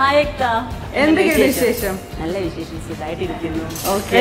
Hi അക്ക എന്തൊക്കെയുണ്ട് വിശേഷം? നല്ല വിശേഷം സുഖമായിട്ടിരിക്കുന്നു Okay.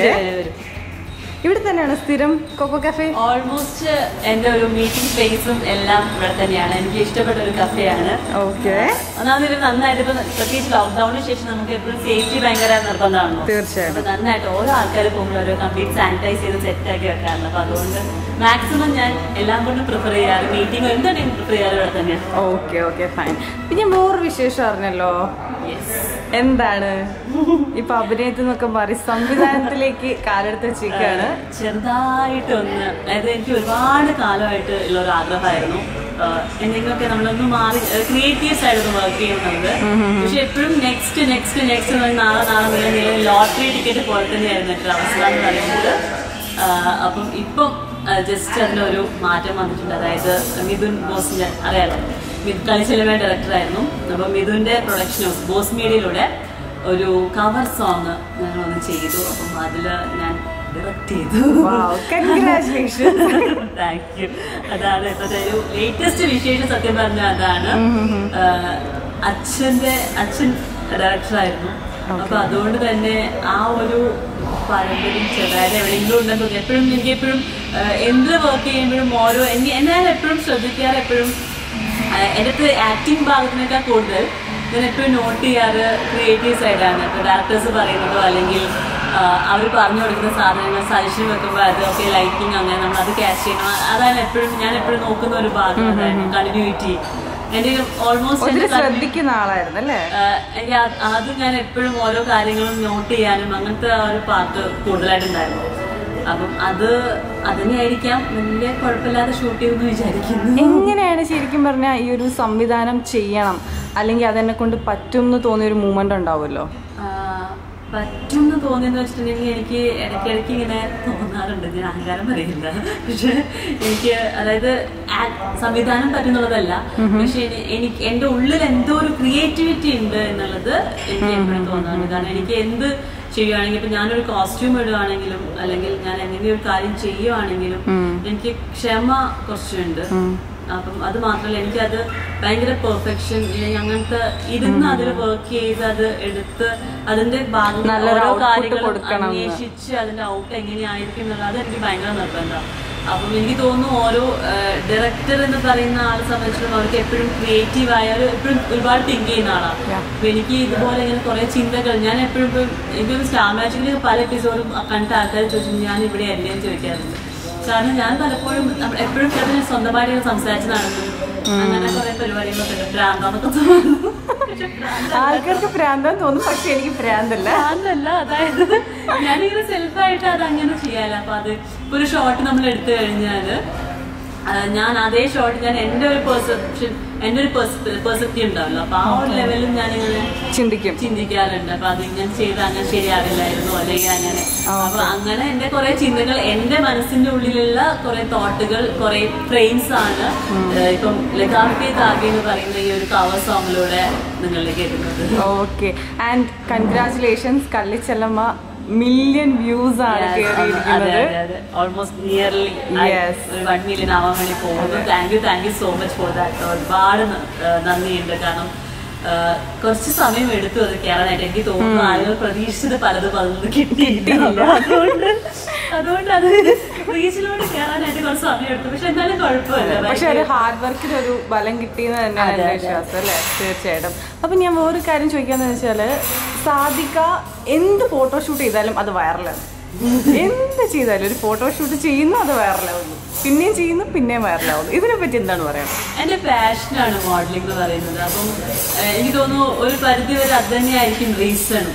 ഇവിടെ തന്നെയാണ് സ്ഥിരം കൊക്കോ കഫേ ഓൾമോസ്റ്റ് എൻ്റെ ഒരു മീറ്റിംഗ് സ്പേസും എല്ലാം ഇവിടെ തന്നെയാണ് എനിക്ക് ഇഷ്ടപ്പെട്ട ഒരു കഫേയാണ് ഓക്കെ ഒന്നാമത് ഇത് നന്നായിട്ട് ഇപ്പൊ പ്രത്യേകിച്ച് ലോക്ക്ഡൌണിന് ശേഷം നമുക്ക് എപ്പോഴും സേഫ്റ്റി ഭയങ്കര നിർബന്ധമാണല്ലോ തീർച്ചയായിട്ടും. അപ്പൊ നന്നായിട്ട് ഓരോ ആൾക്കാർ പോകുമ്പോൾ ഒരു കംപ്ലീറ്റ് സാനിറ്റൈസ് ചെയ്ത് സെറ്റ് ആക്കി വെക്കാറുണ്ട് അപ്പൊ അതുകൊണ്ട് മാക്സിമം ഞാൻ എല്ലാം കൊണ്ടും പ്രിഫർ ചെയ്യാറ് മീറ്റിംഗ് എന്താണെങ്കിലും പ്രിഫർ ചെയ്യാറ് ഇവിടെ തന്നെയാണ് ഓക്കെ ഓക്കെ ഫൈൻ പിന്നെ വേറൊരു വിശേഷം അറിഞ്ഞല്ലോ യെസ് എന്താണ് ഇപ്പൊ അഭിനയത്തിൽ നിന്നൊക്കെ മാറി സംവിധാനത്തിലേക്ക് കാലെടുത്ത് വെച്ചിരിക്കുകയാണ് ചെറുതായിട്ടൊന്ന് അതായത് എനിക്ക് ഒരുപാട് കാലമായിട്ട് ഉള്ള ഒരു ആഗ്രഹമായിരുന്നു ആഹ് എന്തെങ്കിലുമൊക്കെ നമ്മളൊന്ന് മാറി ക്രിയേറ്റീവ് സൈഡ് ഒന്ന് വർക്ക് ചെയ്യുന്നുണ്ട് പക്ഷെ എപ്പോഴും നെക്സ്റ്റ് നെക്സ്റ്റ് നെക്സ്റ്റ് നാളെ നാളെ വരെ ലോട്ടറി ടിക്കറ്റ് പോലെ തന്നെയായിരുന്നു എൻ്റെ അവസ്ഥ എന്ന് പറയുന്നത് ആഹ് അപ്പം ഇപ്പം ജസ്റ്റ് അതിലൊരു മാറ്റം വന്നിട്ടുണ്ട് അതായത് മിഥുൻ ബോസിന്റെ അറിയാലോ മിഥ് കളിച്ചെലവേ ഡയറക്ടറായിരുന്നു അപ്പം മിഥുന്റെ പ്രൊഡക്ഷൻ ഹൗസ് ബോസ് മീഡിയയിലൂടെ ഒരു കവർ സോങ് ഞങ്ങൾ ഒന്ന് ചെയ്തു അപ്പം അതിൽ ഞാൻ ഡയറക്റ്റ് ചെയ്തു കൺഗ്രാറ്റുലേഷൻ താങ്ക് യു അതാണ് ഇപ്പോഴത്തെ ഒരു ലേറ്റസ്റ്റ് വിശേഷം സത്യം പറഞ്ഞ അതാണ് ആഹ് അച്ഛന്റെ അച്ഛൻ ഡയറക്ടറായിരുന്നു അപ്പൊ അതുകൊണ്ട് തന്നെ ആ ഒരു പാരമ്പര്യം ചെറുതായിട്ട് എവിടെയെങ്കിലും ഉണ്ടെന്ന് തോന്നി എപ്പോഴും എനിക്ക് എപ്പോഴും എന്ത് വർക്ക് ചെയ്യുമ്പോഴും ഓരോ എന്നെ എന്നെ ഞാൻ എപ്പോഴും ശ്രദ്ധിക്കാറ് എപ്പോഴും ആഹ് എൻ്റെ അടുത്ത് ആക്ടിങ് ഭാഗത്തിനേക്കാൾ കൂടുതൽ ഞാൻ എപ്പോഴും നോട്ട് ചെയ്യാറ് ക്രിയേറ്റീവ് സൈഡാണ് ഇപ്പോൾ ഡയറക്ടേഴ്സ് പറയുന്നതോ അല്ലെങ്കിൽ അവർ പറഞ്ഞു കൊടുക്കുന്ന സാധനങ്ങൾ സജഷൻ വെക്കുമ്പോൾ അത് ഒക്കെ ലൈറ്റിങ് അങ്ങനെ നമ്മൾ അത് ക്യാച്ച് ചെയ്യണം അതാണ് എപ്പോഴും ഞാൻ എപ്പോഴും നോക്കുന്ന ഒരു ഭാഗം അതായിരുന്നു കണ്ടിന്യൂറ്റി എൻ്റെ ഓൾമോസ്റ്റ് ഒത്തിരി ശ്രദ്ധിക്കുന്ന ആളായിരുന്നു അല്ലേ എനിക്ക് അത് അത് ഞാൻ എപ്പോഴും ഓരോ കാര്യങ്ങളും നോട്ട് ചെയ്യാനും അങ്ങനത്തെ ആ ഒരു പാർട്ട് കൂടുതലായിട്ടുണ്ടായിരുന്നു അപ്പം അത് അതിനെയായിരിക്കാം വലിയ കുഴപ്പമില്ലാതെ ഷൂട്ട് ചെയ്യുമെന്ന് വിചാരിക്കുന്നു എങ്ങനെയാണ് ശരിക്കും പറഞ്ഞാൽ ഈ ഒരു സംവിധാനം ചെയ്യണം അല്ലെങ്കിൽ അതെന്നെ കൊണ്ട് പറ്റും എന്ന് തോന്നിയ ഒരു മൂമെന്റ് ഉണ്ടാവുമല്ലോ ആ, പറ്റുമെന്ന് തോന്നിയെന്ന് വെച്ചിട്ടുണ്ടെങ്കിൽ എനിക്ക് ഇടയ്ക്കിടയ്ക്ക് ഇങ്ങനെ തോന്നാറുണ്ട് ഞാൻ അഹങ്കാരം പറയില്ല പക്ഷെ എനിക്ക് അതായത് ആ- സംവിധാനം പറ്റുന്നുള്ളതല്ല പക്ഷെ എനി- എനിക്ക് എൻ്റെ ഉള്ളിൽ എന്തോ ഒരു ക്രിയേറ്റിവിറ്റി ഉണ്ട് എന്നുള്ളത് എനിക്ക് എപ്പോഴും തോന്നാറുണ്ട് കാരണം എനിക്ക് എന്ത് ചെയ്യുവാണെങ്കിൽ ഇപ്പൊ ഞാനൊരു കോസ്റ്റ്യൂം ഇടുവാണെങ്കിലും അല്ലെങ്കിൽ ഞാൻ എന്തെങ്കിലും ഒരു കാര്യം ചെയ്യുവാണെങ്കിലും എനിക്ക് ക്ഷമ കുറച്ചുണ്ട് അപ്പം അത് മാത്രമല്ല എനിക്കത് ഭയങ്കര പെർഫെക്ഷൻ അങ്ങനത്തെ ഇരുന്ന് അതിൽ വർക്ക് ചെയ്ത് അത് എടുത്ത് അതിന്റെ ഭാഗം നല്ലൊരു ഓരോ output കാര്യങ്ങളും കൊടുക്കണം എന്ന്. അന്വേഷിച്ച് അതിന്റെ ഔട്ട് എങ്ങനെയായിരിക്കും എന്നുള്ളത് അത് എനിക്ക് ഭയങ്കര നിർബന്ധം അപ്പം എനിക്ക് തോന്നുന്നു ഓരോ ഡയറക്ടർ എന്ന് പറയുന്ന ആളെ സംബന്ധിച്ചിടത്തോളം അവർക്ക് എപ്പോഴും ക്രിയേറ്റീവ് ആയ ഒരു എപ്പോഴും ഒരുപാട് തിങ്ക് ചെയ്യുന്ന ആളാണ് Yeah. അപ്പൊ എനിക്ക് ഇതുപോലെ ഇങ്ങനെ കുറെ ചിന്തകൾ ഞാൻ എപ്പോഴും ഇപ്പം എനിക്കൊരു സ്റ്റാർ മാജിക്കിൽ പല എപ്പിസോഡും കണ്ട ആൾക്കാർ ചോദിച്ചു ഞാൻ ഇവിടെ അല്ലേ എന്ന് ചോദിക്കാറുണ്ട് കാരണം ഞാൻ പലപ്പോഴും നമ്മൾ എപ്പോഴും കിടന്ന് സ്വന്തമായിട്ട് ഇങ്ങനെ സംസാരിച്ച് നടക്കും അങ്ങനെ കുറെ പരിപാടികളൊക്കെ ഉണ്ട് ഭ്രാന്താന്നൊക്കെ തോന്നുന്നു പക്ഷെ ഭ്രാന്ത് ആൾക്കാർക്ക് പ്രാന്താന്ന് തോന്നും പക്ഷെ എനിക്ക് പ്രാന്തല്ല അതല്ല അതായത് ഞാനിങ്ങനെ സെൽഫായിട്ട് അത് അങ്ങനെ ചെയ്യാല അപ്പൊ അത് ഇപ്പൊ ഒരു ഷോട്ട് നമ്മൾ എടുത്തു കഴിഞ്ഞാല് ആ, ഞാൻ അതേ ഷോട്ട് ഞാൻ എന്റെ ഒരു പെർസെപ്ഷൻ എന്റെ ഒരു പെർസെപ്റ്റീവ് ഉണ്ടാവല്ലോ അപ്പൊ ആ ഒരു ലെവലിൽ ഞാനിങ്ങനെ ചിന്തിക്കും ചിന്തിക്കാറുണ്ട് അപ്പൊ അത് ഇങ്ങനെ ചെയ്ത് അങ്ങനെ ശരിയാവില്ലായിരുന്നു അല്ലെങ്കിൽ അങ്ങനെ അപ്പൊ അങ്ങനെ എന്റെ കുറെ ചിന്തകൾ എന്റെ മനസ്സിന്റെ ഉള്ളിലുള്ള കുറെ തോട്ടുകൾ കുറെ ഫ്രെയിംസ് ആണ് ഏഹ് ഇപ്പം ലതാർക്കെ താകെ എന്ന് പറയുന്ന ഈ ഒരു കവർ സോങ്ങിലൂടെ നിങ്ങളിലേക്ക് എത്തുന്നത് okay and congratulations Kallichellamma million views ആണ് കയറിയിരിക്കുന്നത് almost nearly Yes. One million ആവാൻ വേണ്ടി പോകുന്നു thank you thank you so much for that ഒരുപാട് ന- ഏഹ് നന്ദിയുണ്ട് കാരണം ഏഹ് കുറച്ച് സമയം എടുത്തു അത് കയറാനായിട്ട് എനിക്ക് തോന്നുന്നു ആളുകൾ പ്രതീക്ഷിച്ചത് പലതും അതൊന്നും കിട്ടിയില്ല അതുകൊണ്ട് അതുകൊണ്ട് അത് റീച്ചിലൂടെ കയറാനായിട്ട് കുറച്ച് സമയം എടുത്തു പക്ഷെ എന്നാലും കുഴപ്പമില്ല പക്ഷെ ഒരു ഹാർഡ് വർക്കിന് ഒരു ബലം കിട്ടിയെന്ന് തന്നെയാണ് അതെ, എൻ്റെ അതെ. വിശ്വാസം അല്ലേ തീർച്ചയായിട്ടും അപ്പൊ ഞാൻ വേറൊരു കാര്യം ചോദിക്കാന്ന് വെച്ചാല് സാധിക എന്ത് ഫോട്ടോഷൂട്ട് ചെയ്താലും അത് വൈറലാണ് എന്ത് ചെയ്താലും ഒരു ഫോട്ടോഷൂട്ട് ചെയ്യുന്നു അത് വൈറലാവുന്നു പിന്നെയും ചെയ്യുന്നു പിന്നെയും വൈറലാവുന്നു ഇതിനെ പറ്റി എന്താണ് പറയാൻ എന്റെ പാഷനാണ് മോഡലിംഗ് എന്ന് പറയുന്നത് അപ്പം ഏഹ്, എനിക്ക് തോന്നുന്നു ഒരു പരിധി വരെ അത് തന്നെയായിരിക്കും റീസൺ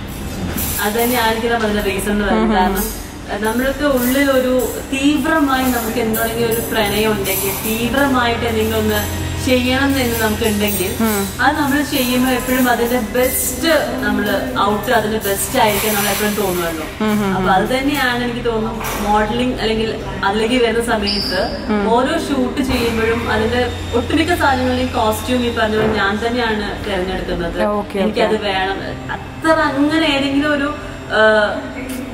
അത് തന്നെയായിരിക്കും അതിന്റെ റീസൺ എന്ന് പറയുന്നത് കാരണം ഏഹ്, നമ്മൾക്ക് ഉള്ളിൽ ഒരു തീവ്രമായി നമുക്ക് എന്തെങ്കിലും ഒരു പ്രണയം ഉണ്ടെങ്കിൽ തീവ്രമായിട്ട് എന്തെങ്കിലും ഒന്ന് ചെയ്യണം എന്ന് നമുക്ക് ഉണ്ടെങ്കിൽ അത് നമ്മൾ ചെയ്യുമ്പോൾ എപ്പോഴും അതിന്റെ ബെസ്റ്റ് നമ്മൾ ഔട്ട് അതിന്റെ ബെസ്റ്റ് ആയിരിക്കും നമ്മൾ എപ്പോഴും തോന്നുമല്ലോ അപ്പൊ അത് തന്നെയാണ് എനിക്ക് തോന്നുന്നു മോഡലിംഗ് അല്ലെങ്കിൽ അതിലേക്ക് വരുന്ന സമയത്ത് ഓരോ ഷൂട്ട് ചെയ്യുമ്പോഴും അതിന്റെ ഒട്ടുമിക്ക സാധനങ്ങളിലും കോസ്റ്റ്യൂം ഈ പറഞ്ഞ പോലെ ഞാൻ തന്നെയാണ് തിരഞ്ഞെടുക്കുന്നത് Okay, എനിക്കത് വേണം അത്ര അങ്ങനെ ഏതെങ്കിലും ഒരു ആ,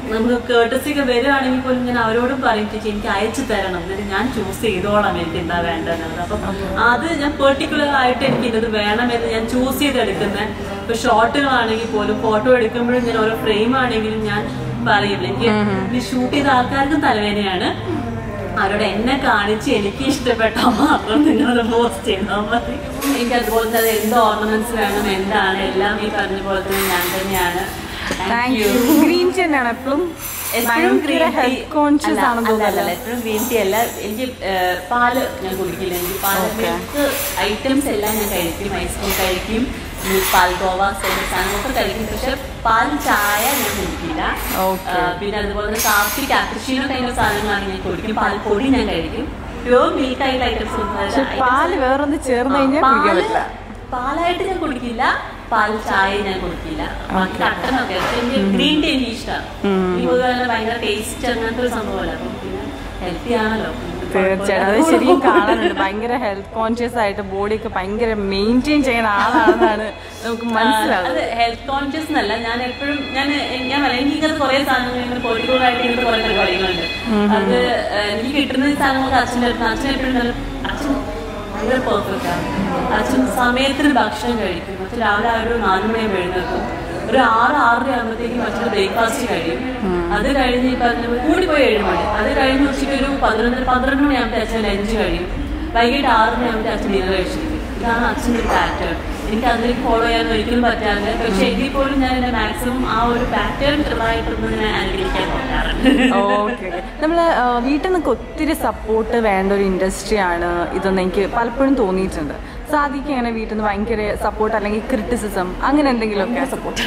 നമുക്ക് കേട്ടസി ഒക്കെ വരുവാണെങ്കിൽ പോലും ഞാൻ അവരോടും പറയും ചേച്ചി എനിക്ക് അയച്ചു തരണം എന്നിട്ട് ഞാൻ ചൂസ് ചെയ്തോളാം എനിക്ക് എന്താ വേണ്ടതെന്നത് അപ്പം അത് ഞാൻ പെർട്ടിക്കുലർ ആയിട്ട് എനിക്ക് ഇത് വേണമെന്ന് ഞാൻ ചൂസ് ചെയ്തെടുക്കുന്നത് ഇപ്പൊ ഷോട്ടുകളാണെങ്കിൽ പോലും ഫോട്ടോ എടുക്കുമ്പോഴും ഞാൻ ഓരോ ഫ്രെയിം ആണെങ്കിലും ഞാൻ പറയും എനിക്ക് ഈ ഷൂട്ട് ചെയ്ത ആൾക്കാർക്കും തലവേദനയാണ് അവരോട് എന്നെ കാണിച്ച് എനിക്ക് ഇഷ്ടപ്പെട്ട മാത്രം നിങ്ങളത് പോസ്റ്റ് ചെയ്താൽ മതി എനിക്ക് അതുപോലെ തന്നെ എന്ത് ഓർണമെന്റ്സ് വേണം എന്താണ് എല്ലാം ഈ പറഞ്ഞ പോലെ തന്നെ ഞാൻ തന്നെയാണ് താങ്ക് യു ഗ്രീൻ ടീ തന്നെയാണ് എപ്പോഴും എപ്പോഴും ഭയങ്കര ഹെൽത്ത് കോൺഷ്യസ് ആണെന്ന് തോന്നുന്നത് എപ്പോഴും ഗ്രീൻ ടീ അല്ല എനിക്ക് ഏഹ്, പാല് ഞാൻ കുടിക്കില്ല എനിക്ക് പാല് മിൽക്ക് ഐറ്റംസ് എല്ലാം ഞാൻ കഴിക്കും ഐസ്ക്രീം കഴിക്കും മിൽക്ക് പാൽഗോവ സാധനങ്ങളൊക്കെ കഴിക്കും പക്ഷെ പാൽ ചായ ഞാൻ കുടിക്കില്ല Okay. ഏഹ്, പിന്നെ അതുപോലെ തന്നെ കാപ്പി കാപ്പുച്ചീനോ ടൈപ്പ് സാധനങ്ങളാണ് ഞാൻ കുടിക്കും പാൽപ്പൊടി ഞാൻ കഴിക്കും പ്യൂർ മിൽക്ക് ആയിട്ടുള്ള ഐറ്റംസ് പക്ഷെ പാല് വേറൊന്ന് ചേർന്ന് കഴിഞ്ഞാൽ കുടിക്കാൻ പറ്റില്ല പാലായിട്ട് ഞാൻ കുടിക്കില്ല പാൽ ചായ ഞാൻ കുടിക്കില്ല ബാക്കി കട്ടനൊക്കെ പക്ഷെ എനിക്ക് ഗ്രീൻ ടീ എനിക്ക് ഇഷ്ടമാണ് ഈ പൊതുവെ അങ്ങനെ ഭയങ്കര ടേസ്റ്റ് അങ്ങനത്തെ ഒരു സംഭവമല്ല അപ്പം പിന്നെ ഹെൽത്തി ആണല്ലോ തീർച്ചയായിട്ടും അത് ശരിക്കും കാണാനുണ്ട് ഭയങ്കര ഹെൽത്ത് കോൺഷ്യസ് ആയിട്ട് ബോഡിയൊക്കെ ഭയങ്കര മെയിൻറ്റെയിൻ ചെയ്യുന്ന ആളാണെന്നാണ് നമുക്ക് മനസ്സിലാവുന്നത് അത് ഹെൽത്ത് കോൺഷ്യസ് എന്നല്ല ഞാൻ എപ്പോഴും ഞാൻ ഞാൻ പറയാം എനിക്ക് ഇങ്ങനത്തെ കുറെ സാധനങ്ങൾ ഇങ്ങനെ പൊളിറ്റിക്കൽ ആയിട്ട് ഇങ്ങനത്തെ കുറെ പരിപാടികളുണ്ട് അത് ഏഹ്, എനിക്ക് കിട്ടുന്ന ഈ സാധനങ്ങളൊക്കെ അച്ഛൻ്റെ അടുത്ത് അച്ഛൻ എപ്പോഴും നല്ല അച്ഛൻ ഭയങ്കര പെർഫെക്റ്റ് ആണ് അച്ഛൻ സമയത്തിന് ഭക്ഷണം കഴിക്കും അച്ഛൻ രാവിലെ ആ ഒരു നാല് മണിയാകുമ്പോൾ എഴുന്നേൽക്കും ഒരു ആറ് ആറര ആകുമ്പോഴത്തേക്കും അച്ഛൻ്റെ ബ്രേക്ക്ഫാസ്റ്റ് കഴിയും അത് കഴിഞ്ഞ് ഈ പറഞ്ഞ പോലെ കൂടിപ്പോയി ഏഴ് മണി അത് കഴിഞ്ഞ് ഉച്ചയ്ക്ക് ഒരു പതിനൊന്നര പന്ത്രണ്ട് മണിയാകുമ്പോൾ അച്ഛൻ ലഞ്ച് കഴിയും വൈകിട്ട് ആറ് മണിയാകുമ്പോൾ അച്ഛൻ ഡിന്നർ കഴിച്ചിരിക്കും ഇതാണ് അച്ഛൻ്റെ ഒരു പാറ്റേൺ എനിക്ക് അതിലേക്ക് ഫോളോ ചെയ്യാൻ ഒരിക്കലും പറ്റാറില്ല പക്ഷെ എങ്കിൽ പോലും ഞാൻ എൻ്റെ മാക്സിമം ആ ഒരു പാറ്റേൺ ചെറുതായിട്ടൊന്ന് ഞാൻ അനുകരിക്കാൻ നോക്കാറുണ്ട് ഓക്കെ നമ്മൾ വീട്ടിൽ നിന്നൊക്കെ ഒത്തിരി സപ്പോർട്ട് വേണ്ട ഒരു ഇൻഡസ്ട്രിയാണ് ഇതെന്ന് എനിക്ക് പലപ്പോഴും തോന്നിയിട്ടുണ്ട് സാധിക്കും അങ്ങനെ വീട്ടിൽ നിന്ന് ഭയങ്കര സപ്പോർട്ട് അല്ലെങ്കിൽ ക്രിറ്റിസിസം അങ്ങനെ എന്തെങ്കിലുമൊക്കെ സപ്പോർട്ട്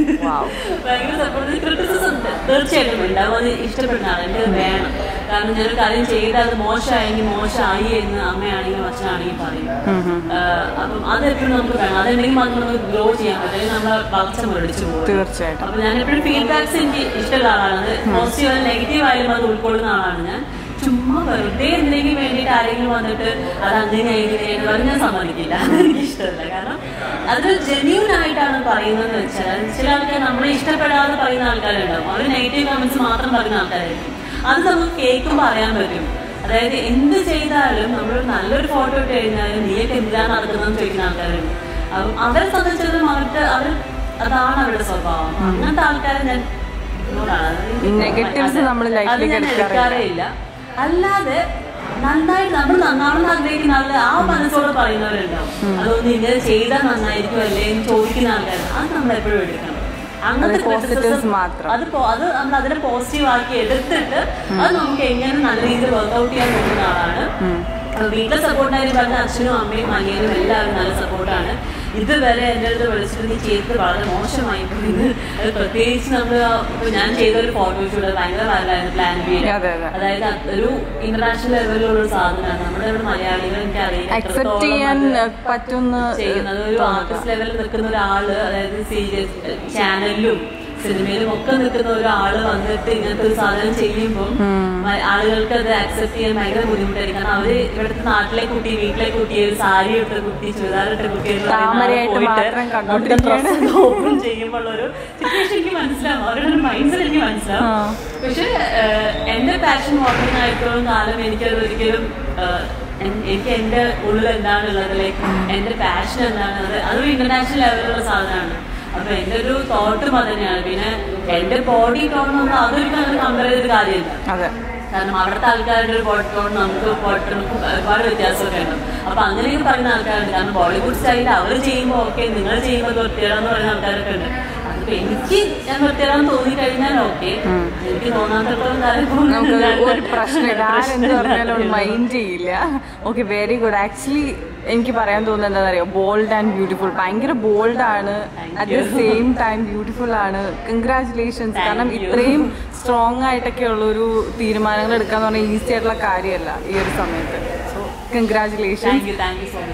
ഭയങ്കര സപ്പോർട്ട് ക്രിറ്റിസിസം ഉണ്ട് തീർച്ചയായിട്ടും ഉണ്ടാവും അത് ഇഷ്ടപ്പെടുന്ന ആൾ എൻ്റെ വേണം കാരണം ഞാനൊരു കാര്യം ചെയ്താൽ അത് മോശമായെങ്കിൽ മോശമായി എന്ന് അമ്മയാണെങ്കിലും അച്ഛനാണെങ്കിലും പറയും ആഹ് അപ്പം അതെപ്പോഴും നമുക്ക് വേണം അതുണ്ടെങ്കിൽ മാത്രം നമുക്ക് ഗ്രോ ചെയ്യാൻ പറ്റും അല്ലെങ്കിൽ നമ്മളെ വളർച്ച മുരടിച്ചു പോകും തീർച്ചയായിട്ടും അപ്പൊ ഞാൻ എപ്പോഴും ഫീഡ്ബാക്സ് എനിക്ക് ഇഷ്ടമുള്ള ആളാണ് പോസിറ്റീവ് ആയാലും നെഗറ്റീവ് ആയാലും അത് ഉൾക്കൊള്ളുന്ന ആളാണ് ഞാൻ ചുമ്മാ വെറുതെ എന്തിനെങ്കിലും വേണ്ടിയിട്ട് ആരെങ്കിലും വന്നിട്ട് അത് അങ്ങനെ ഇങ്ങനെയാണ് പറഞ്ഞ് ഞാൻ സമ്മതിക്കില്ല എനിക്ക് ഇഷ്ടമല്ല കാരണം അത് ജെന്യൂൻ ആയിട്ടാണ് പറയുന്നതെന്ന് വെച്ചാൽ ചില ആൾക്കാർ നമ്മളെ ഇഷ്ടപ്പെടാതെ പറയുന്ന ആൾക്കാരുണ്ടാവും അവർ നെഗറ്റീവ് കമന്റ്സ് മാത്രം പറയുന്ന ആൾക്കാരായിരിക്കും അത് നമുക്ക് കേൾക്കുമ്പോൾ അറിയാൻ പറ്റും അതായത് എന്ത് ചെയ്താലും നമ്മൾ നല്ലൊരു ഫോട്ടോ ഇട്ട് കഴിഞ്ഞാൽ നീയൊക്കെ എന്തിനാണ് നടക്കുന്നതെന്ന് ചോദിക്കുന്ന ആൾക്കാരുണ്ട് അപ്പം അവരെ സംബന്ധിച്ചിടത്തോളം അവർക്ക് അവർ അതാണ് അവരുടെ സ്വഭാവം അങ്ങനത്തെ ആൾക്കാരെ ഞാൻ ഇഗ്നോറാണ്. അത് എനിക്ക് Negatives അത് നമ്മള് life അത് ലേക്ക് ഞാൻ എടുക്കാറില്ല. എടുക്കാറേ ഇല്ല അല്ലാതെ നന്നായിട്ട് നമ്മൾ നന്നാവണമെന്ന് ആഗ്രഹിക്കുന്ന ആള് ആ മനസ്സോട് പറയുന്നവരുണ്ടാവും അതൊന്ന് ഇങ്ങനെ ചെയ്താൽ നന്നായിരിക്കും അല്ലേ എന്ന് ചോദിക്കുന്ന ആൾക്കാർ അത് നമ്മൾ എപ്പോഴും എടുക്കണം അങ്ങനത്തെ അത് positives criticism മാത്രം. അത് പോ- അത് നമ്മൾ അതിനെ പോസിറ്റീവ് ആക്കി എടുത്തിട്ട് അത് നമുക്ക് എങ്ങനെ നല്ല രീതിയിൽ വർക്ക്ഔട്ട് ചെയ്യാൻ പറ്റുന്ന ആളാണ് അപ്പൊ വീട്ടിലെ സപ്പോർട്ടായാലും പറഞ്ഞ അച്ഛനും അമ്മയും അനിയനും എല്ലാവരും നല്ല സപ്പോർട്ടാണ് ഇതുവരെ എൻ്റെ അടുത്ത് വിളിച്ചിട്ട് നീ ചെയ്തത് വളരെ മോശമായി പോയത് അത് പ്രത്യേകിച്ച് നമ്മൾ ഇപ്പൊ ഞാൻ ചെയ്ത ഒരു ഫോട്ടോഷൂട്ട് ഭയങ്കര വരലായിരുന്നു പ്ലാൻ ബി അതെ, അതെ. അതായത് അത് ഒരു ഇന്റർനാഷണൽ ലെവലിലുള്ള ഒരു സാധനമാണ് നമ്മുടെ ഇവിടെ മലയാളികൾ എനിക്ക് അറിയില്ല അക്സെപ്റ്റ് ചെയ്യാൻ പറ്റുന്ന ചെയ്യുന്നത് ഒരു ആർട്ടിസ്റ്റ് ലെവലിൽ നിൽക്കുന്ന ഒരാള് അതായത് സീരിയസ് ചാനലിലും സിനിമയിലും ഒക്കെ നിൽക്കുന്ന ഒരാള് വന്നിട്ട് ഇങ്ങനത്തെ ഒരു സാധനം ചെയ്യുമ്പോൾ മ- ആളുകൾക്ക് അത് അക്സെപ്റ്റ് ചെയ്യാൻ ഭയങ്കര ബുദ്ധിമുട്ടായിരിക്കും കാരണം അവര് ഇവിടുത്തെ നാട്ടിലെ കുട്ടി വീട്ടിലെ കുട്ടി ഒരു സാരി ഇട്ട കുട്ടി ചുരിദാർ ഇട്ട കുട്ടി എന്ന് പറയുന്ന ആള് താമരയായിട്ട് പോയിട്ട് മാത്രം കണ്ടോണ്ടിരിക്കുകയാണ്. അവിടുത്തെ dress open ചെയ്യുമ്പോൾ ഒരു സിറ്റുവേഷൻ എനിക്ക് മനസ്സിലാവും അവരുടെ ഒരു മൈൻഡ് സെറ്റ് എനിക്ക് മനസ്സിലാവും ആ. പക്ഷെ എന്റെ പാഷൻ മോഡലിംഗ് ആയിത്തോളം കാലം എനിക്കത് ഒരിക്കലും ഏഹ്, എൻ- എനിക്ക് എന്റെ ഉള്ളിൽ എന്താണുള്ളത് ലൈക്ക് എന്റെ പാഷൻ എന്താണുള്ളത് അതൊരു ഇന്റർനാഷണൽ ലെവലിലുള്ള സാധനമാണ് അപ്പൊ എന്റെ ഒരു തോട്ടും അത് തന്നെയാണ് പിന്നെ എന്റെ ബോഡി ടോൺ ഒന്നും അതൊരിക്കലും അങ്ങനെ കമ്പയർ ചെയ്തൊരു കാര്യമില്ല അതെ കാരണം അവിടുത്തെ ആൾക്കാരുടെ ഒരു ബോഡി ടോൺ നമുക്ക് ബോഡി ടോണും ഒരുപാട് വ്യത്യാസമൊക്കെ ഉണ്ട് അപ്പൊ അങ്ങനെയൊക്കെ പറയുന്ന ആൾക്കാരുണ്ട് കാരണം ബോളിവുഡ് സ്റ്റൈൽ അവർ ചെയ്യുമ്പോൾ ഓക്കെ നിങ്ങൾ ചെയ്യുമ്പോൾ വൃത്തിയാണെന്ന് പറയുന്ന ആൾക്കാരൊക്കെ ഉണ്ട് അതിപ്പോ എനിക്ക് ഞാൻ വൃത്തിയാണെന്ന് തോന്നി കഴിഞ്ഞാൽ ഓക്കെ എനിക്ക് തോന്നാത്തടത്തോളം കാലം നമുക്ക് ഞാൻ- ഒരു പ്രശ്നമില്ല ആരെന്ത് പറഞ്ഞാലും മൈൻഡ് ചെയ്യില്ല ഓക്കെ വെരി ഗുഡ് ആക്ച്വലി എനിക്ക് പറയാൻ തോന്നുന്നത് എന്താ പറയുക ബോൾഡ് ആൻഡ് ബ്യൂട്ടിഫുൾ ഭയങ്കര ബോൾഡ് ആണ് at the same time beautiful ആണ് കൺഗ്രാറ്റുലേഷൻസ് കാരണം ഇത്രയും സ്ട്രോങ് ആയിട്ടൊക്കെ ഉള്ള ഒരു തീരുമാനങ്ങൾ എടുക്കാന്ന് പറഞ്ഞാൽ ഈസി ആയിട്ടുള്ള കാര്യമല്ല ഈ ഒരു സമയത്ത് so congratulation thank you thank you so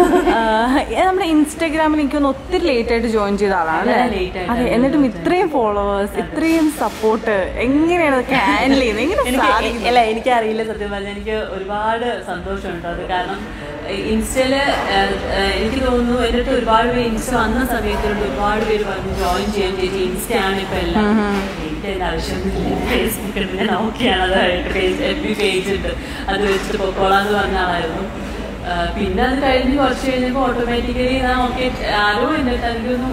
much നമ്മുടെ ഇൻസ്റ്റാഗ്രാമിൽ എനിക്കൊന്ന് ഒത്തിരി ലേറ്റ് ആയിട്ട് ജോയിൻ ചെയ്ത ആളാണ് അല്ലേ വളരെ late ആയിട്ടാണ് അതെ എന്നിട്ടും ഇത്രയും ഫോളോവേഴ്സ് ഇത്രയും സപ്പോർട്ട് എങ്ങനെയാണ് അതൊക്കെ ഹാൻഡിൽ ചെയ്യുന്നത് എങ്ങനെ എനിക്ക് സാധിക്കും അല്ല എനിക്കറിയില്ല സത്യം പറഞ്ഞാൽ എനിക്ക് ഒരുപാട് സന്തോഷമുണ്ട് അത് കാരണം ഇൻസ്റ്റയില് എനിക്ക് തോന്നുന്നു എൻ്റെ അടുത്ത് ഒരുപാട് പേര് ഇൻസ്റ്റ വന്ന സമയത്തുണ്ട് ഒരുപാട് പേര് പറഞ്ഞു ജോയിൻ ചെയ്യാൻ ചേച്ചി ഇൻസ്റ്റ ആണ് ഇപ്പൊ എല്ലാം എനിക്ക് അതിന്റെ ആവശ്യമൊന്നുമില്ല ഫേസ്ബുക്ക് ഉണ്ട് ഞാൻ ഓക്കെയാണ് അതായിട്ട് പേജ് എഫ് ബി പേജ് ഉണ്ട് അത് വെച്ചിട്ട് പൊക്കോളാന്ന് പറഞ്ഞ ആളായിരുന്നു ആ, പിന്നെ അത് കഴിഞ്ഞ് കുറച്ച് കഴിഞ്ഞപ്പോൾ ഓട്ടോമാറ്റിക്കലി ഞാൻ ഓക്കെ ആരോ എന്നിട്ട് എനിക്കൊന്ന്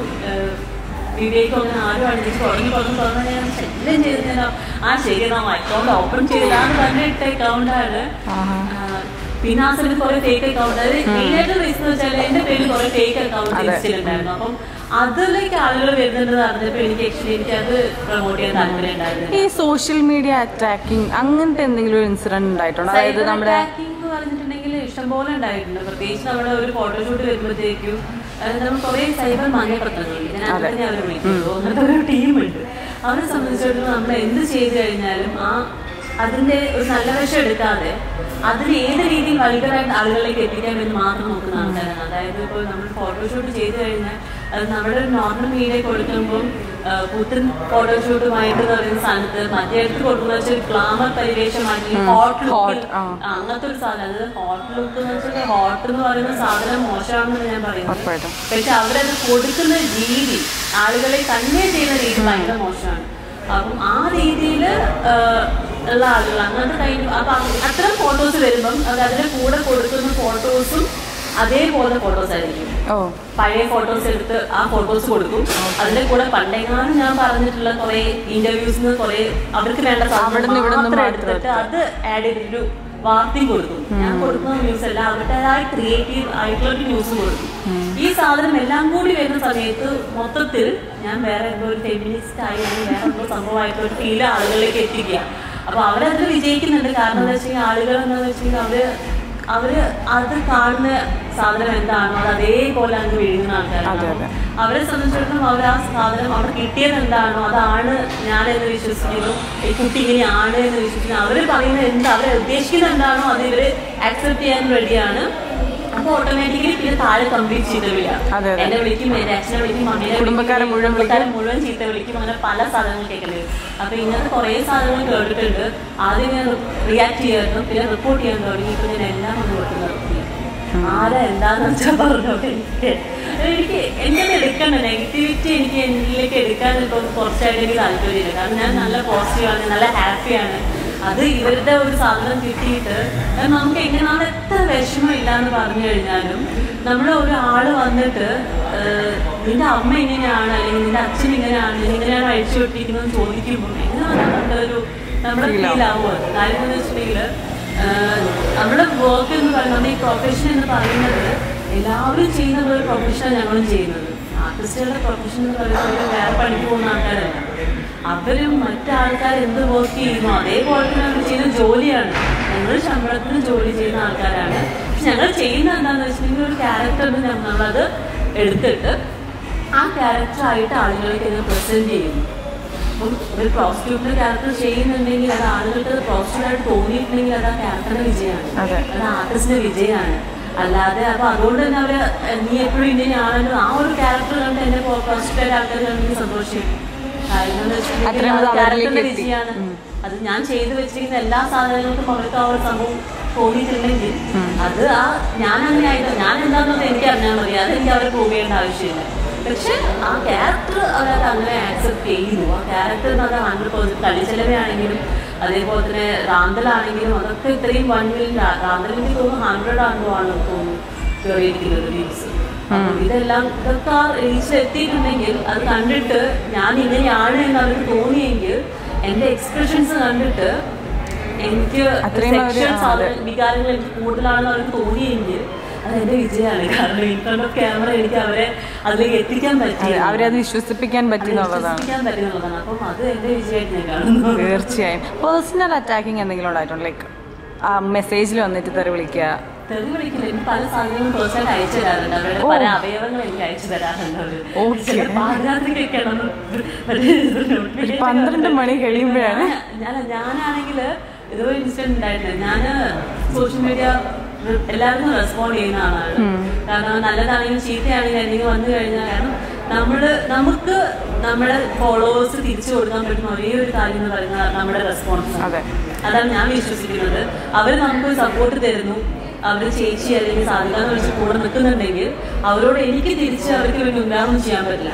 വിവേകം അങ്ങനെ ആരും അടിച്ച് തുടങ്ങി തുടങ്ങി തുടങ്ങി ഞാൻ ശല്യം ചെയ്തതിനോ ആ ശരി നാം അക്കൗണ്ട് ഓപ്പൺ ചെയ്താന്ന് തന്നെ ഇട്ട അക്കൗണ്ടാണ് ആഹാ. പിന്നെ ആ സമയത്ത് കുറെ ഫേക്ക് അക്കൗണ്ട് അതായത് മെയിനായിട്ട് റീസൺ വെച്ചാൽ എന്റെ പേരിൽ കുറെ ഫേക്ക് അക്കൗണ്ട് അതെ. ഇൻസ്റ്റയിലുണ്ടായിരുന്നു അപ്പം അതിലേക്ക് ആളുകൾ വരുന്നുണ്ടെന്ന് അറിഞ്ഞപ്പോൾ എനിക്ക് ആക്ച്വലി എനിക്ക് അത് പ്രൊമോട്ട് ചെയ്യാൻ താല്പര്യം ഉണ്ടായിരുന്നു ഈ സോഷ്യൽ മീഡിയ അറ്റാക്കിങ് അങ്ങനത്തെ എന്തെങ്കിലും ഒരു ഇൻസിഡന്റ് ഉണ്ടായിട്ടുണ്ടോ അതായത് സൈബർ നമ്മുടെ അറ്റാക്കിംഗ് എന്ന് പറഞ്ഞിട്ടുണ്ടെങ്കിൽ ഇഷ്ടംപോലെ ഉണ്ടായിട്ടുണ്ട് പ്രത്യേകിച്ച് നമ്മുടെ ഒരു ഫോട്ടോഷൂട്ട് വരുമ്പോഴത്തേക്കും അതായത് നമ്മൾ കുറെ സൈബർ മാന്യപത്രങ്ങളുണ്ട് ഇതിനകത്ത് തന്നെ അവർ വിളിക്കുള്ളൂ അങ്ങനത്തെ ഒരു ടീമുണ്ട് അവരെ സംബന്ധിച്ചിടത്തോളം നമ്മൾ എന്ത് ചെയ്തു കഴിഞ്ഞാലും ആ അതിന്റെ ഒരു നല്ല വശം എടുക്കാതെ അതിന് ഏത് രീതിയിൽ വൈകരായിട്ട് ആളുകളിലേക്ക് എത്തിക്കാൻ വേണ്ടി മാത്രം നോക്കുന്ന ആൾക്കാരാണ് അതായത് ഇപ്പോൾ നമ്മൾ ഫോട്ടോഷൂട്ട് ചെയ്തു കഴിഞ്ഞാൽ അത് നമ്മുടെ ഒരു നോർമൽ മീഡിയ കൊടുക്കുമ്പോൾ പുത്തൻ ഫോട്ടോഷൂട്ടുമായിട്ട് എന്ന് പറയുന്ന സ്ഥലത്ത് മറ്റേ അടുത്ത് കൊടുക്കുന്ന വെച്ചാൽ ഗ്ലാമർ പരിവേഷമായിട്ട് ഹോട്ട് Hot, ആ. അങ്ങനത്തെ ഒരു സാധനം അതായത് ഹോട്ട് ലുക്ക് എന്ന് വെച്ചാൽ ഹോട്ട് എന്ന് പറയുന്ന സാധനം മോശമാണെന്ന് ഞാൻ പറയുന്നത് ഉറപ്പായിട്ടും പക്ഷെ അവരത് കൊടുക്കുന്ന രീതി ആളുകളെ തന്നെ ചെയ്യുന്ന രീതി ഭയങ്കര മോശമാണ് അപ്പം ആ രീതിയിൽ ഉള്ള ആളുകൾ അങ്ങനത്തെ കയ്യിൽ അപ്പൊ അ- അത്തരം ഫോട്ടോസ് വരുമ്പം അത് അതിന്റെ കൂടെ കൊടുക്കുന്ന ഫോട്ടോസും അതേപോലെ ഫോട്ടോസ് ആയിരിക്കും ഓ പഴയ ഫോട്ടോസ് എടുത്ത് ആ ഫോട്ടോസ് കൊടുക്കും അതിന്റെ കൂടെ പണ്ടെങ്ങാനും ഞാൻ പറഞ്ഞിട്ടുള്ള കുറെ ഇന്റർവ്യൂസിന് കുറെ അവർക്ക് വേണ്ട സാധനം അവിടുന്ന് ഇവിടുന്ന് മാത്രം മാത്രം എടുത്തിട്ട് അത് ആഡ് ചെയ്തിട്ടൊരു വാർത്തയും കൊടുക്കും ഞാൻ കൊടുക്കുന്ന ന്യൂസ് അല്ല അവരുടേതായ ക്രിയേറ്റീവ് ആയിട്ടുള്ള ഒരു ന്യൂസ് കൊടുക്കും ഈ സാധനം എല്ലാം കൂടി വരുന്ന സമയത്ത് മൊത്തത്തിൽ ഞാൻ വേറെ എന്തോ ഒരു ഫെമിനിസ്റ്റ് ആയി അല്ലെങ്കിൽ വേറെ എന്തോ സംഭവമായിട്ട് ഒരു ഫീൽ ആളുകളിലേക്ക് എത്തിക്കുക അപ്പൊ അവരതിൽ വിജയിക്കുന്നുണ്ട് കാരണം എന്താ വെച്ചാൽ ആളുകൾ എന്താണെന്ന് വെച്ചാൽ അവര് അവര് അത് കാണുന്ന സാധനം എന്താണോ അത് അതേപോലെ അങ്ങ് വിഴുങ്ങുന്ന അതെ, ആൾക്കാരാണ് അതെ. അവരെ സംബന്ധിച്ചിടത്തോളം അവർ ആ സാധനം അവിടെ കിട്ടിയത് എന്താണോ അതാണ് ഞാനെന്ന് വിശ്വസിക്കുന്നു ഈ കുട്ടി ഇങ്ങനെയാണ് എന്ന് വിശ്വസിക്കുന്നു അവർ പറയുന്നത് എന്താ അവർ ഉദ്ദേശിക്കുന്നത് എന്താണോ അത് ഇവര് ആക്സെപ്റ്റ് ചെയ്യാൻ റെഡിയാണ് അപ്പൊ ഓട്ടോമാറ്റിക്കലി പിന്നെ താഴെ കംപ്ലീറ്റ് ചീത്ത വിളിയാ അതെ, അതെ. എന്നെ വിളിക്കും എന്റെ അച്ഛനെ വിളിക്കും മമ്മീനെ വിളിക്കും, കുടുംബക്കാരെ മുഴുവൻ വിളിക്കും. കുടുംബക്കാരെ മുഴുവൻ ചീത്ത വിളിക്കും അങ്ങനെ പല സാധനങ്ങൾ കേൾക്കേണ്ടി വരും അപ്പൊ ഇങ്ങനത്തെ കുറെ സാധനങ്ങൾ കേട്ടിട്ടുണ്ട് ആദ്യം ഞാൻ റിയാക്ട് ചെയ്യായിരുന്നു പിന്നെ റിപ്പോർട്ട് ചെയ്യാൻ തുടങ്ങി ഇപ്പൊ ഞാൻ എല്ലാം ഒന്ന് കൊടുത്ത് നിർത്തി ആരാ എന്താന്ന് വെച്ചാൽ പറഞ്ഞോട്ടെ എനിക്ക് എനിക്ക് എനിക്കത് എടുക്കണ്ട നെഗറ്റിവിറ്റി എനിക്ക് എന്നിലേക്ക് എടുക്കാൻ ഇപ്പം കുറച്ചായിട്ട് എനിക്ക് താല്പര്യമില്ല കാരണം ഞാൻ നല്ല പോസിറ്റീവാണ് നല്ല ഹാപ്പിയാണ് അത് ഇവരുടെ ഒരു സാധനം കിട്ടിയിട്ട് അത് നമുക്ക് എങ്ങനെയാണ് എത്ര വിഷമം ഇല്ലാന്ന് പറഞ്ഞു കഴിഞ്ഞാലും നമ്മുടെ ഒരാള് വന്നിട്ട് ഏഹ്, നിന്റെ അമ്മ ഇങ്ങനെയാണ് അല്ലെങ്കിൽ നിന്റെ അച്ഛൻ ഇങ്ങനെയാണ് നീ ഇങ്ങനെയാണ് അഴിച്ചു വിട്ടിരിക്കുന്നത് ചോദിക്കുമ്പോൾ എങ്ങനെയാണ് നമ്മുടെ ഒരു നമ്മുടെ ഫീൽ ആവുക കാര്യം എന്ന് വെച്ചിട്ടുണ്ടെങ്കിൽ ആഹ് നമ്മുടെ വർക്ക് എന്ന് പറയുന്നത് നമ്മുടെ ഈ പ്രൊഫഷൻ എന്ന് പറയുന്നത് എല്ലാവരും ചെയ്യുന്ന ഒരു പ്രൊഫഷനാണ് ഞങ്ങളും ചെയ്യുന്നത് ആർട്ടിസ്റ്റുകളുടെ പ്രൊഫഷൻ എന്ന് പറയുന്നത് അവര് വേറെ പണിക്ക് പോകുന്ന ആൾക്കാരല്ല അവരും മറ്റാൾക്കാർ എന്ത് വർക്ക് ചെയ്യുന്നു അതേപോലെ തന്നെ അവർ ചെയ്യുന്ന ജോലിയാണ് ഞങ്ങൾ ശമ്പളത്തിന് ജോലി ചെയ്യുന്ന ആൾക്കാരാണ് പക്ഷെ ഞങ്ങൾ ചെയ്യുന്ന എന്താണെന്ന് വെച്ചിട്ടുണ്ടെങ്കിൽ ഒരു ക്യാരക്ടറിന് നമ്മളത് എടുത്തിട്ട് ആ ക്യാരക്ടറായിട്ട് ആളുകളിലേക്ക് ഇത് പ്രസന്റ് ചെയ്യുന്നു അപ്പം ഒരു പ്രോസ്റ്റിറ്റ്യൂട്ടിന്റെ ക്യാരക്ടർ ചെയ്യുന്നുണ്ടെങ്കിൽ അത് ആളുകൾക്ക് അത് പ്രോസ്റ്റിറ്റ്യൂട്ട് ആയിട്ട് തോന്നിയിട്ടുണ്ടെങ്കിൽ അത് ആ ക്യാരക്ടറിന്റെ വിജയമാണ് അതെ. അത് ആർട്ടിസ്റ്റിന്റെ വിജയമാണ് അല്ലാതെ അപ്പൊ അതുകൊണ്ട് തന്നെ അവര് നീ എപ്പോഴും ഇങ്ങനെയാണല്ലോ ആ ഒരു ക്യാരക്ടർ കണ്ട് എന്നെ പ്രോസ്റ്റിറ്റ്യൂട്ട് ആൾക്കാർ കണ്ടെങ്കിൽ സന്തോഷം കാരണം എന്താ വെച്ചിട്ടുണ്ടെങ്കിൽ അത്രയും അത് അത് അവരിലേക്ക് ക്യാരക്ടറിന്റെ എത്തി. വിജയമാണ് അത് ഞാൻ ചെയ്തു വെച്ചിരിക്കുന്ന എല്ലാ സാധനങ്ങൾക്കും അവർക്ക് ആ ഒരു സംഭവം തോന്നിയിട്ടുണ്ടെങ്കിൽ അത് ആ ഞാൻ അങ്ങനെ ആയിട്ട് ഞാൻ എന്താണെന്നത് എനിക്ക് അറിഞ്ഞാൽ മതി അത് എനിക്ക് അവരെ പ്രൂവ് ചെയ്യേണ്ട ആവശ്യമില്ല പക്ഷെ ആ ക്യാരക്ടർ അവരത് അങ്ങനെ ആക്സെപ്റ്റ് ചെയ്യുന്നു ആ ക്യാരക്ടർ അത് ഹൺഡ്രഡ് പെർസെന്റ് കളിച്ചെലവയാണെങ്കിലും അതേപോലെ തന്നെ റാന്തലാണെങ്കിലും അതൊക്കെ ഇത്രയും വൺ മില്യൺ റാന്തൽ എനിക്ക് തോന്നുന്നു ഹൺഡ്രഡ് ആണെന്നോ ആണ് തോന്നുന്നു കയറിയിരിക്കുന്നത് റീൽസ് അപ്പം ഇതെല്ലാം ഇതൊക്കെ ആ റീച്ചിൽ എത്തിയിട്ടുണ്ടെങ്കിൽ അത് കണ്ടിട്ട് ഞാൻ ഇങ്ങനെയാണ് എന്ന് അവർക്ക് തോന്നിയെങ്കിൽ എന്റെ എക്സ്പ്രഷൻസ് കണ്ടിട്ട് എനിക്ക് അത്രയും അവര് sexual ആ, സാധന- വികാരങ്ങൾ എനിക്ക് കൂടുതലാണെന്ന് അവർക്ക് തോന്നിയെങ്കിൽ അത് എന്റെ വിജയമാണ് കാരണം ഇൻ ഫ്രണ്ട് ഓഫ് ക്യാമറ എനിക്ക് അവരെ അതിലേക്ക് എത്തിക്കാൻ പറ്റി അതെ, അവരെ അത് വിശ്വസിപ്പിക്കാൻ പറ്റി എന്നുള്ളതാണ് വിശ്വസിക്കാൻ പറ്റുന്നുള്ളതാണ് അപ്പം അത് എന്റെ വിജയമായിട്ട് ഞാൻ കാണുന്നു തീർച്ചയായും പേഴ്സണൽ അറ്റാക്കിങ് എന്തെങ്കിലും ഉണ്ടായിട്ടുണ്ട് ലൈക്ക് ആ മെസ്സേജിൽ വന്നിട്ട് തെറി വിളിക്കുക തെറി വിളിക്കില്ല എനിക്ക് പല സാധനങ്ങളും പേഴ്സണായിട്ട് അയച്ചു തരാറുണ്ട് അവരുടെ പല അവയവങ്ങൾ എനിക്ക് അയച്ചു തരാറുണ്ട് അവര് Okay. ചിലർ പാതിരാത്രിക്കൊക്കെയാണ് ഒന്ന് മറ്റേ ഒരു പന്ത്രണ്ട് മണി കഴിയുമ്പോഴാണ് ഞാൻ ഞാനാണെങ്കിൽ ഇതുപോലെ ഇൻസിഡന്റ് ഉണ്ടായിട്ടുണ്ട് ഞാൻ സോഷ്യൽ മീഡിയ എല്ലാവർക്കും റെസ്പോണ്ട് ചെയ്യുന്ന ആളാണ് കാരണം നല്ലതാണെങ്കിലും ചീത്തയാണെങ്കിലും എന്തെങ്കിലും വന്നു കഴിഞ്ഞാൽ കാരണം നമ്മള് നമുക്ക് നമ്മുടെ ഫോളോവേഴ്സ് തിരിച്ചു കൊടുക്കാൻ പറ്റുന്ന ഒരേ ഒരു കാര്യം എന്ന് പറയുന്നത് നമ്മുടെ റെസ്പോൺസ് അതെ അതാണ് ഞാൻ വിശ്വസിക്കുന്നത് അവർ നമുക്ക് സപ്പോർട്ട് തരുന്നു അവർ ചേച്ചി അല്ലെങ്കിൽ സാധിക്കാന്ന് വിളിച്ച് കൂടെ നിൽക്കുന്നുണ്ടെങ്കിൽ അവരോട് എനിക്ക് തിരിച്ച് അവർക്ക് വേണ്ടി ഉദാഹരണം ചെയ്യാൻ പറ്റില്ല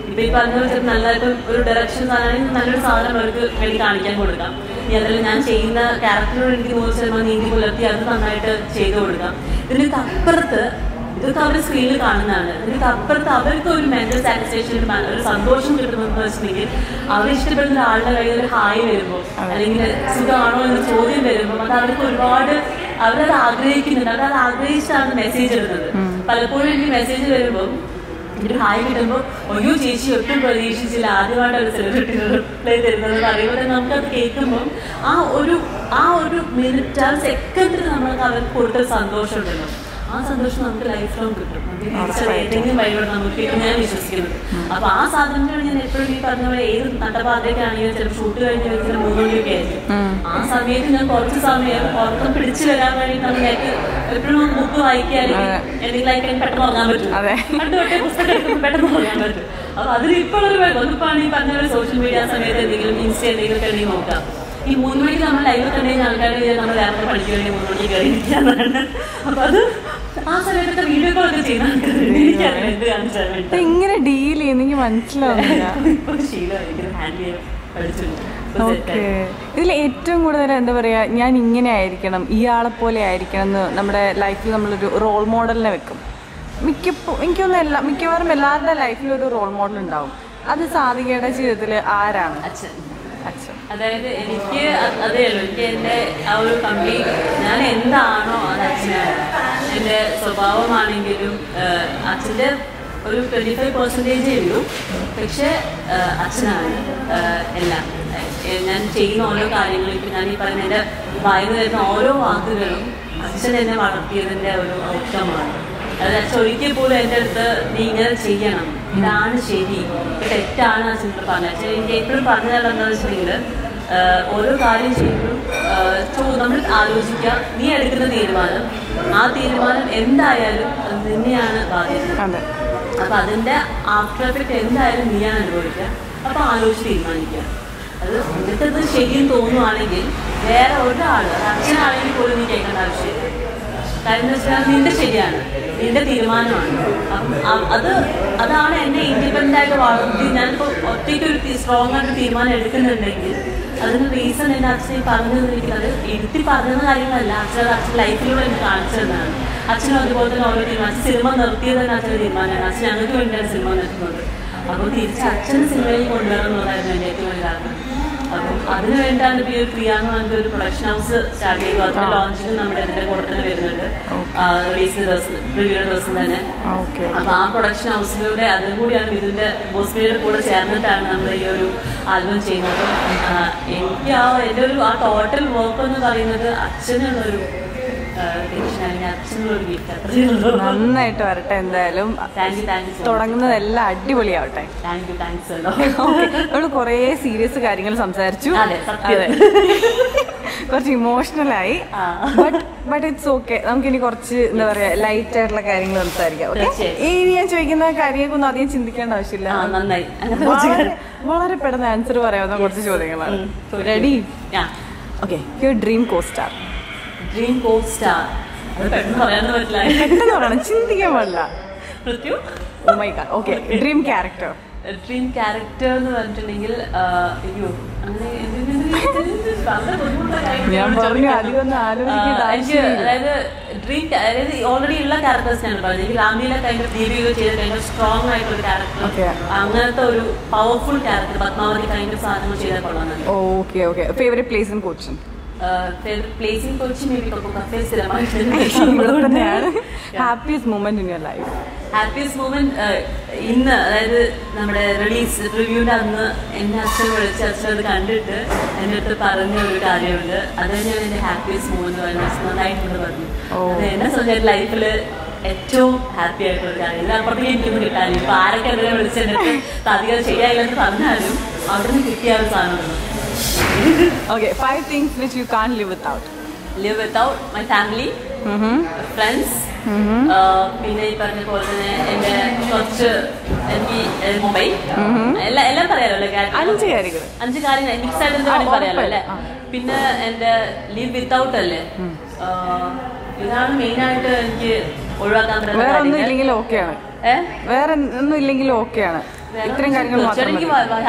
ഇപ്പൊ ഈ പറഞ്ഞ പോലെ ചിലപ്പോൾ നല്ലതായിട്ട് ഒരു ഡയറക്ഷൻ സാധനം നല്ലൊരു സാധനം അവർക്ക് വേണ്ടി കാണിക്കാൻ കൊടുക്കാം ഇനി അതിൽ ഞാൻ ചെയ്യുന്ന ക്യാരക്ടറിനോട് എനിക്ക് നൂറ് ശതമാനം നീതി പുലർത്തി അത് നന്നായിട്ട് ചെയ്തു കൊടുക്കാം ഇതിനൊക്കെ അപ്പുറത്ത് ഇതൊക്കെ അവർ സ്ക്രീനിൽ കാണുന്നതാണ് ഇതിനൊക്കെ അപ്പുറത്ത് അവർക്ക് ഒരു മെന്റൽ സാറ്റിസ്ഫാക്ഷൻ ഒരു സന്തോഷം കിട്ടുന്നതെന്ന് വെച്ചിട്ടുണ്ടെങ്കിൽ അവർ ഇഷ്ടപ്പെടുന്ന ആളുടെ കയ്യിൽ ഒരു ഹായ് വരുമ്പോൾ അല്ലെങ്കിൽ സുഖമാണോ എന്ന് ചോദ്യം വരുമ്പോൾ അത് അവർക്ക് ഒരുപാട് അവരത് ആഗ്രഹിക്കുന്നുണ്ട് അവരത് ആഗ്രഹിച്ചാണ് മെസ്സേജ് ഇടുന്നത് പലപ്പോഴും എനിക്ക് മെസ്സേജ് വരുമ്പോൾ ഒരു ഹായ് കിട്ടുമ്പോൾ അയ്യോ ചേച്ചി ഒട്ടും പ്രതീക്ഷിച്ചില്ല ആദ്യമായിട്ട് ഒരു സെലിബ്രിറ്റി റിപ്ലൈ തരുന്നത് പറയുമ്പോൾ തന്നെ നമുക്കത് കേൾക്കുമ്പോൾ ആ ഒരു ആ ഒരു മിനിറ്റ് ആ സെക്കൻഡിൽ നമ്മൾക്ക് അവർക്ക് കൊടുത്ത സന്തോഷം ഉണ്ടല്ലോ ആ സന്തോഷം നമുക്ക് ലൈഫ് ലോങ് കിട്ടും അത് തിരിച്ച് ഏതെങ്കിലും വഴിയോടെ നമുക്ക് കിട്ടും ഞാൻ വിശ്വസിക്കുന്നത് അപ്പൊ ആ സാധനങ്ങൾ ഞാൻ എപ്പോഴും ഈ പറഞ്ഞ പോലെ ഏത് നട്ടപാതയൊക്കെയാണെങ്കിലും ചിലപ്പോൾ ഷൂട്ട് കഴിഞ്ഞ് വെച്ചാൽ മൂന്ന് മണിയൊക്കെ ആയിരിക്കും ആ സമയത്ത് ഞാൻ കുറച്ച് സമയം ഉറക്കം പിടിച്ചു വരാൻ വേണ്ടി നമുക്ക് എപ്പോഴും ബുക്ക് വായിക്കാനും എന്തെങ്കിലും വായിക്കാൻ പെട്ടെന്ന് ഉറങ്ങാൻ പറ്റും അതെ. പണ്ട് തൊട്ടേ പുസ്തകം എടുക്കുമ്പോൾ പെട്ടെന്ന് പറയാൻ പറ്റും അപ്പൊ അതിൽ ഇപ്പോഴൊരു ഒന്നിപ്പാണ് ഈ പറഞ്ഞ പോലെ സോഷ്യൽ മീഡിയ സമയത്ത് എന്തെങ്കിലും ഇൻസ്റ്റ എന്തെങ്കിലും ഒക്കെ ഉണ്ടെങ്കിൽ നോക്കാം ഈ മൂന്ന് മണിക്ക് നമ്മൾ ലൈവ് കണ്ടുകഴിഞ്ഞാൽ ആൾക്കാർ വിചാരിക്കും നമ്മൾ രാത്രി പഠിക്കാൻ വേണ്ടി മൂന്ന് മണിക്ക് കയറിയിരിക്കാന്നാണ് അപ്പൊ അത് ആ സമയത്തൊക്കെ വീഡിയോ കോൾ ഒക്കെ ചെയ്യുന്ന ആൾക്കാരുണ്ട് എനിക്കറിയാം എന്ത് കാണിച്ചാൽ വേണ്ടി ഇത് എങ്ങനെ ഡീൽ ചെയ്യുന്ന എനിക്ക് മനസ്സിലാവുന്നില്ല ഇപ്പൊ ഒരു ശീലമായിരിക്കും ഹാൻഡിൽ ചെയ്യാൻ പഠിച്ചിട്ടുണ്ട് ഇപ്പൊ set ഓക്കെ ആയി. ഇതിൽ ഏറ്റവും കൂടുതൽ എന്താ പറയാ ഞാൻ ഇങ്ങനെ ആയിരിക്കണം ഇയാളെ പോലെ ആയിരിക്കണം എന്ന് നമ്മുടെ ലൈഫിൽ നമ്മളൊരു റോൾ മോഡലിനെ വെക്കും മിക്കപ്പോ എനിക്കൊന്നും എല്ലാ മിക്കവാറും എല്ലാവരുടെ ലൈഫിൽ ഒരു റോൾ മോഡൽ ഉണ്ടാവും അത് സാധികയുടെ ജീവിതത്തിൽ ആരാണ് അച്ഛൻ അച്ഛൻ അതായത് എനിക്ക് അ- അതേ ഉള്ളൂ എനിക്ക് എൻ്റെ ആ ഒരു കംപ്ലീറ്റ് ഞാൻ എന്താണോ അത് അച്ഛനാണ് എൻ്റെ സ്വഭാവമാണെങ്കിലും ആഹ്, അച്ഛൻ്റെ ഒരു ട്വൻറ്റി ഫൈവ് പെർസെൻറ്റേജേ ഉള്ളൂ പക്ഷേ ആഹ്, അച്ഛനാണ് ആഹ്, എല്ലാം ഏഹ്, ഞാൻ ചെയ്യുന്ന ഓരോ കാര്യങ്ങളും ഇപ്പം ഞാൻ ഈ പറയുന്ന എൻ്റെ വായന വരുന്ന ഓരോ വാക്കുകളും അച്ഛൻ എന്നെ വളർത്തിയതിൻ്റെ ഒരു ഔഷധമാണ് അത് അച്ഛൻ ഒരിക്കൽ പോലും എൻ്റെ അടുത്ത് നീ ഇങ്ങനെ ചെയ്യണം ഇതാണ് ശരി ഇത് തെറ്റാണ് അച്ഛൻ ഇപ്പം പറഞ്ഞത് അച്ഛൻ എനിക്ക് എപ്പോഴും പറഞ്ഞു തരുന്നത് വെച്ചിട്ടുണ്ടെങ്കിൽ ആഹ് ഓരോ കാര്യം ചെയ്യുമ്പോഴും ആഹ് ചോ- നമ്മൾ ആലോചിക്കുക നീ എടുക്കുന്ന തീരുമാനം ആ തീരുമാനം എന്തായാലും അത് നിന്നെയാണ് ബാധിക്കുന്നത് അതെ അപ്പൊ അതിന്റെ ആഫ്റ്റർ എഫക്ട് എന്തായാലും നീയാണ് അനുഭവിക്കുക അപ്പൊ ആലോചിച്ച് തീരുമാനിക്കുക അത് എന്നിട്ടത് ശരിയെന്ന് തോന്നുവാണെങ്കിൽ വേറെ ഒരാൾ അച്ഛനാണെങ്കിൽ പോലും നീ കേൾക്കേണ്ട ആവശ്യമില്ല കാര്യം എന്ന് വെച്ചാൽ നിന്റെ ശരിയാണ് നിന്റെ തീരുമാനമാണ് അപ്പം അ- അത് അതാണ് എന്നെ ഇൻഡിപെൻഡന്റ് ആയിട്ട് വളർത്തി ഞാനിപ്പോൾ ഒറ്റയ്ക്ക് ഒരു സ്ട്രോങ് ആയിട്ട് തീരുമാനം എടുക്കുന്നുണ്ടെങ്കിൽ അതിന് റീസൺ എൻ്റെ അച്ഛൻ പറഞ്ഞു തന്നിരിക്കുന്നത് ഇരുത്തി പറഞ്ഞ കാര്യങ്ങളല്ല അച്ഛൻ അത് അച്ഛൻ ലൈഫിലൂടെ എനിക്ക് കാണിച്ചു തന്നതാണ് അച്ഛനും അതുപോലെ തന്നെ ഓരോ തീരുമാനം സിനിമ നിർത്തിയത് തന്നെ അച്ഛൻ്റെ തീരുമാനമാണ് അച്ഛൻ ഞങ്ങൾക്ക് വേണ്ടിയാണ് സിനിമ നിർത്തുന്നത് അപ്പോൾ തിരിച്ച് അച്ഛൻ സിനിമയിൽ കൊണ്ടുവരണം എന്നുള്ളതായിരുന്നു എൻ്റെ ഏറ്റവും വലിയ ആഗ്രഹം അപ്പം അതിന് വേണ്ടിയാണ് ഇപ്പോൾ ഈ ഒരു ക്രിയ എന്ന് പറഞ്ഞിട്ട് ഒരു പ്രൊഡക്ഷൻ ഹൗസ് സ്റ്റാർട്ട് ചെയ്തു അതിന്റെ ലോഞ്ചിങ് നമ്മുടെ ഇതിന്റെ കൂടെ തന്നെ വരുന്നുണ്ട് റിലീസ് ദിവസം റിവ്യൂയുടെ ദിവസം തന്നെ ഓക്കെ അപ്പൊ ആ പ്രൊഡക്ഷൻ ഹൗസിലൂടെ അതും കൂടിയാണ് ഇതിന്റെ ബോസ്മിയുടെ കൂടെ ചേർന്നിട്ടാണ് നമ്മൾ ഈ ഒരു ആൽബം ചെയ്യുന്നത് ആ, എനിക്ക് ആ എൻ്റെ ഒരു ആ ടോട്ടൽ വർക്ക് എന്ന് പറയുന്നത് അച്ഛനുള്ളൊരു ടെൻഷനാണ് അച്ഛനുള്ളൊരു ഗിഫ്റ്റ് അത്രയേ ഉള്ളൂ നന്നായിട്ട് വരട്ടെ എന്തായാലും താങ്ക് യു താങ്ക് യു തുടങ്ങുന്നതെല്ലാം അടിപൊളിയാവട്ടെ താങ്ക് യു താങ്ക്സ് അല്ലോ നമ്മൾ കുറേ സീരിയസ് കാര്യങ്ങൾ സംസാരിച്ചു അതെ, സത്യം. കുറച്ച് ഇമോഷണൽ ആയി ആ. ബട്ട് ബട്ട് ഇറ്റ്സ് ഓക്കെ നമുക്ക് ഇനി കുറച്ച് എന്താ പറയാ ലൈറ്റ് ആയിട്ടുള്ള കാര്യങ്ങൾ സംസാരിക്കാം ഓക്കെ തീർച്ചയായും. ഇനി ഞാൻ ചോദിക്കുന്ന കാര്യങ്ങൾക്കൊന്നും അധികം ചിന്തിക്കേണ്ട ആവശ്യമില്ല ആ നന്നായി അങ്ങനെ കുറച്ച് വളരെ വളരെ പെട്ടെന്ന് ആൻസർ പറയാവുന്ന കുറച്ച് ചോദ്യങ്ങളാണ് ഉം, ചോദിക്കൂ. റെഡി ആ okay your dream costar dream costar അത് പെട്ടെന്ന് പറയാൻ പറ്റില്ല പെട്ടെന്ന് പറയണം ചിന്തിക്കാൻ പാടില്ല മൃത്യു oh my god okay dream character dream character എന്ന് പറഞ്ഞിട്ടുണ്ടെങ്കിൽ ആ, അയ്യോ അങ്ങനെ എന്ത് ഇത് ഇത് ഇത് വളരെ ബുദ്ധിമുട്ടുള്ള കാര്യം ഞാൻ ആണ് പറഞ്ഞു, ചോദിക്കുന്നത്. അധികമൊന്നും ആലോചിക്കേണ്ട ആ, എനിക്ക് ആവശ്യമില്ല. അതായത് ഡ്രീം അതായത് ഓൾറെഡി ഉള്ള ക്യാരക്ടേഴ്സ് ഞാൻ പറഞ്ഞത് എനിക്ക് റാമിയിലെ കൈൻഡ് ഓഫ് ദീപിക ചെയ്ത കൈൻഡ് ഓഫ് സ്ട്രോങ് ആയിട്ടുള്ള ക്യാരക്ടർ Okay. അങ്ങനത്തെ ഒരു powerful character Padmavati kind of സാധനങ്ങൾ ചെയ്താൽ കൊള്ളാമെന്നുണ്ട് okay okay favourite place in coaching placing Kochi maybe cafe സ്ഥിരമായിട്ട് ഇവിടെ തന്നെയാണ് happiest moment in your life happiest moment ഇന്ന് അതായത് നമ്മുടെ റിലീസ് റിവ്യൂവിന്റെ അന്ന് എന്നെ അച്ഛൻ വിളിച്ച് അച്ഛൻ അത് കണ്ടിട്ട് എൻ്റെ അടുത്ത് പറഞ്ഞ ഒരു കാര്യമുണ്ട് അത് തന്നെയാണ് എൻ്റെ ഹാപ്പിയസ്റ്റ് മൂമെന്റ് പറയുന്നത് നന്നായിട്ടുണ്ട് പറഞ്ഞു ഓ. അത് എന്നെ സ്വന്തം ലൈഫിൽ ഏറ്റവും ഹാപ്പി ആയിട്ടുള്ള കാര്യം ഇതിനപ്പുറത്തേക്ക് എനിക്കൊന്നും കിട്ടാനില്ല ഇപ്പൊ ആരൊക്കെ അതിനെ വിളിച്ച് എൻ്റെ അടുത്ത് അധികം ശരിയായില്ലെന്ന് പറഞ്ഞാലും അവിടെ നിന്ന് കിട്ടിയ ആ ഒരു സാധനമാണ് okay five things which you can live without live without my family friends പിന്നെ ഈ പറഞ്ഞ പോലെ തന്നെ എന്റെ കുറച്ച് എനിക്ക് മൊബൈൽ എല്ലാം എല്ലാം പറയാലോ അല്ലേ കാര്യം? അഞ്ച് കാര്യങ്ങൾ അഞ്ച് കാര്യങ്ങൾ മിക്സ് ആയിട്ട് എന്താ ആ, പറയാലോ അല്ലേ ആ. പിന്നെ എന്റെ ലീവ് വിത്തൗട്ട് അല്ലേ ആ, ഇതാണ് മെയിൻ ആയിട്ട് എനിക്ക് ഒഴിവാക്കാൻ പറ്റുന്ന വേറെ ഒന്നും കാര്യങ്ങൾ ഇല്ലെങ്കിൽ ഓക്കെയാണ് ഏഹ് വേറെ ഒന്നും ഇല്ലെങ്കിലും ഓക്കെയാണ് ഇത്രയും കാര്യങ്ങൾ മാത്രം മതി.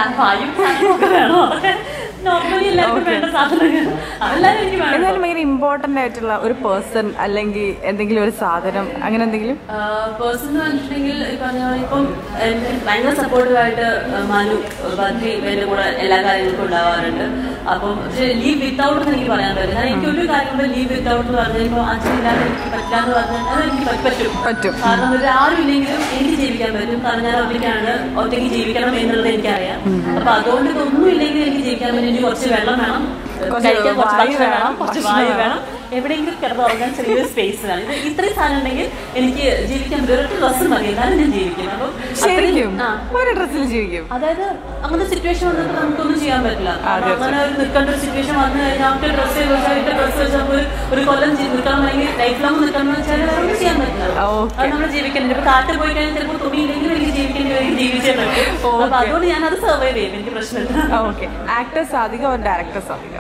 നോർമലി എല്ലാവർക്കും വേണ്ട സാധനങ്ങൾ അതെല്ലാരും എനിക്ക് വേണം എന്നാലും ഭയങ്കര ഇമ്പോർട്ടന്റ് ആയിട്ടുള്ള ഒരു പേഴ്സൺ അല്ലെങ്കിൽ എന്തെങ്കിലും ഒരു സാധനം അങ്ങനെ എന്തെങ്കിലും പേഴ്സൺ എന്ന് പറഞ്ഞിട്ടുണ്ടെങ്കിൽ ഈ പറഞ്ഞ പോലെ ഇപ്പം എനിക്ക് ഭയങ്കര സപ്പോർട്ടീവായിട്ട് മനു ബദ്രി എൻ്റെ കൂടെ എല്ലാ കാര്യങ്ങൾക്കും ഉണ്ടാവാറുണ്ട് അപ്പം പക്ഷേ ലീവ് വിത്തൗട്ട് എന്ന് എനിക്ക് പറയാൻ പറ്റില്ല കാരണം എനിക്ക് ഒരു കാര്യം കൊണ്ട് ലീവ് വിത്തൗട്ട് എന്ന് പറഞ്ഞാൽ ഇപ്പോൾ അച്ഛനില്ലാതെ എനിക്ക് പറ്റില്ല എന്ന് പറഞ്ഞാൽ അത് എനിക്ക് പ- പറ്റും പറ്റും കാരണം ഒരു ആരും ഇല്ലെങ്കിലും എനിക്ക് ജീവിക്കാൻ പറ്റും കാരണം ഞാൻ ഒറ്റയ്ക്കാണ് ഒറ്റയ്ക്ക് ജീവിക്കണം എന്നുള്ളത് എനിക്കറിയാം അപ്പൊ അതുകൊണ്ട് ഇതൊന്നും ഇല്ലെങ്കിൽ എനിക്ക് ജീവിക്കാൻ പറ്റും എനിക്ക് കുറച്ച് വെള്ളം വേണം കുറച്ച് കഴിക്കാൻ കുറച്ച് വായു ഭക്ഷണം വേണം, വേണം കുറച്ച് ഭക്ഷണം വായു വേണം. വേണം എവിടെയെങ്കിലും കിടന്നുറങ്ങാൻ ചെറിയൊരു സ്പേസ് വേണം ഇത് ഇത്രയും സാധനം ഉണ്ടെങ്കിൽ എനിക്ക് ജീവിക്കാൻ പറ്റും ഒരൊറ്റ ഡ്രസ്സ് മതി എന്നാലും ഞാൻ ജീവിക്കും അപ്പം ശരിക്കും അത്രയും- ആ ഒരു ഡ്രസ്സിൽ ജീവിക്കും അതായത് അങ്ങനത്തെ സിറ്റുവേഷൻ വന്നപ്പോൾ നമുക്കൊന്നും ചെയ്യാൻ പറ്റില്ല അതെ, കാരണം അങ്ങനെ ഒരു നിൽക്കേണ്ട ഒരു സിറ്റുവേഷൻ വന്നു കഴിഞ്ഞാൽ അവരുടെ ഡ്രസ്സ് വെച്ചാൽ ഇട്ട ഡ്രസ്സ് വെച്ചാൽ നമുക്ക് ഒരു- ഒരു കൊല്ലം ജീ- നിൽക്കണമെങ്കിൽ ലൈഫ് ലോങ് നിൽക്കണമെന്ന് വെച്ചാൽ വേറെ ഒന്നും ചെയ്യാൻ പറ്റില്ല ഓക്കെ അത് നമ്മൾ ജീവിക്കണം ഇപ്പൊ കാട്ടിൽ പോയി കഴിഞ്ഞാൽ ചിലപ്പോൾ തുണി ഇല്ലെങ്കിൽ എനിക്ക് ജീവിക്കേണ്ടി വരും ജീവിച്ചേ പറ്റും അപ്പൊ അതുകൊണ്ട് ഞാൻ അത് സർവൈവ് ചെയ്യും എനിക്ക് പ്രശ്നമില്ല ഓക്കെ ആക്ടേഴ്സ് അധികം ഒരു ഡയറക്ടേഴ്സ് അധികം